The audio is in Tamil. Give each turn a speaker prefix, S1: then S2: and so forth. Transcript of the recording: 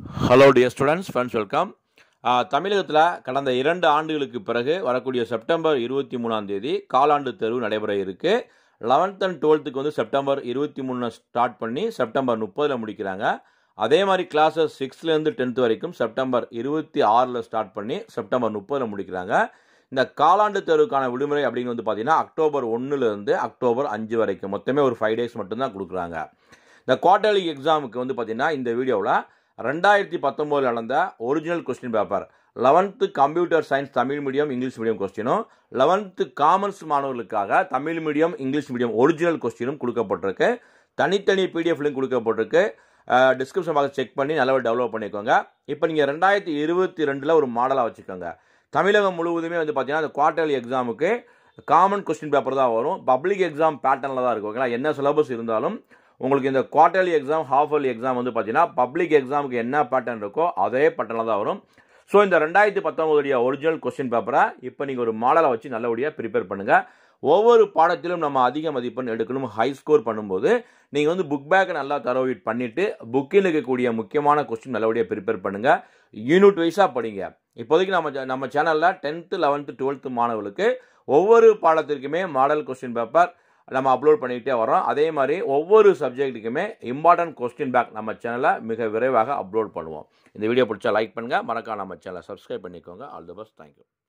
S1: hello dear students friends welcome தமிழகத்தில் கடந்த இரண்டு ஆண்டுகளுக்கு பிறகு வரக்கூடிய செப்டம்பர் இருபத்தி மூணாம் தேதி காலாண்டு தேர்வு நடைபெற இருக்கு லெவன்த் அண்ட் டுவெல்த்துக்கு வந்து செப்டம்பர் இருபத்தி மூணு ஸ்டார்ட் பண்ணி செப்டம்பர் முப்பதில் முடிக்கிறாங்க அதே மாதிரி கிளாஸஸ் சிக்ஸ்த்லேருந்து டென்த் வரைக்கும் செப்டம்பர் இருபத்தி ஆறில் ஸ்டார்ட் பண்ணி செப்டம்பர் முப்பதில் முடிக்கிறாங்க இந்த காலாண்டு தேர்வுக்கான விடுமுறை அப்படின்னு வந்து பார்த்தீங்கன்னா அக்டோபர் ஒன்றுலேருந்து அக்டோபர் அஞ்சு வரைக்கும் மொத்தமே ஒரு ஃபைவ் டேஸ் மட்டும்தான் கொடுக்குறாங்க இந்த குவார்டர்லி எக்ஸாமுக்கு வந்து பார்த்தீங்கன்னா இந்த வீடியோவில் ரெண்டாயிரத்தி பத்தொம்போதில் நடந்த original question paper eleventh computer science Tamil medium English medium கொஸ்டினும் லெவன்த்து காமர்ஸ் மாணவர்களுக்காக Tamil medium English medium original கொஸ்டினும் கொடுக்கப்பட்டிருக்கு தனித்தனி பிடிஎஃப் லிங்க் கொடுக்கப்பட்டிருக்கு டிஸ்கிரிப்ஷன் பாக்ஸ் செக் பண்ணி நல்லா டெவலப் பண்ணிக்கோங்க இப்போ நீங்கள் ரெண்டாயிரத்தி இருபத்தி ரெண்டில் ஒரு மாடலாக வச்சுக்கோங்க தமிழகம் முழுவதுமே வந்து பார்த்தீங்கன்னா அந்த குவார்டர்லி எக்ஸாமுக்கு காமன் கொஸ்டின் பேப்பர் தான் வரும் பப்ளிக் எக்ஸாம் பேட்டர்னில் தான் இருக்கும் ஓகேங்களா என்ன சிலபஸ் இருந்தாலும் உங்களுக்கு இந்த quarterly exam half yearly exam வந்து பார்த்தீங்கன்னா பப்ளிக் எக்ஸாமுக்கு என்ன பேட்டர்ன் இருக்கோ அதே பேட்டர்னில் தான் வரும் ஸோ இந்த ரெண்டாயிரத்தி பத்தொம்போதுடைய ஒரிஜினல் கொஸ்டின் பேப்பரை இப்போ நீங்கள் ஒரு மாடலை வச்சு நல்லபடியாக ப்ரிப்பேர் பண்ணுங்கள் ஒவ்வொரு பாடத்திலும் நம்ம அதிக மதிப்பெண் எடுக்கணும் ஹை ஸ்கோர் பண்ணும்போது நீங்கள் வந்து புக் பேக்கை நல்லா தரவீட் பண்ணிவிட்டு புக்கில் இருக்கக்கூடிய முக்கியமான கொஸ்டின் நல்லபடியாக ப்ரிப்பேர் பண்ணுங்கள் யூனிட் வைஸாக படிங்க இப்போதைக்கு நம்ம நம்ம சேனலில் டென்த்து லெவன்த்து டுவெல்த்து மாணவர்களுக்கு ஒவ்வொரு பாடத்திற்குமே மாடல் கொஸ்டின் பேப்பர் நம்ம அப்லோட் பண்ணிக்கிட்டே வரோம் அதே மாதிரி ஒவ்வொரு சப்ஜெக்ட்டுக்குமே இம்பார்ட்டன்ட் கொஸ்டின் பேக் நம்ம சேனலில் மிக விரைவாக அப்லோட் பண்ணுவோம் இந்த வீடியோ பிடிச்சா லைக் பண்ணுங்கள் மறக்காம நம்ம சேனலை சப்ஸ்கிரைப் பண்ணிக்கோங்க ஆல் தி பெஸ்ட் தேங்க்யூ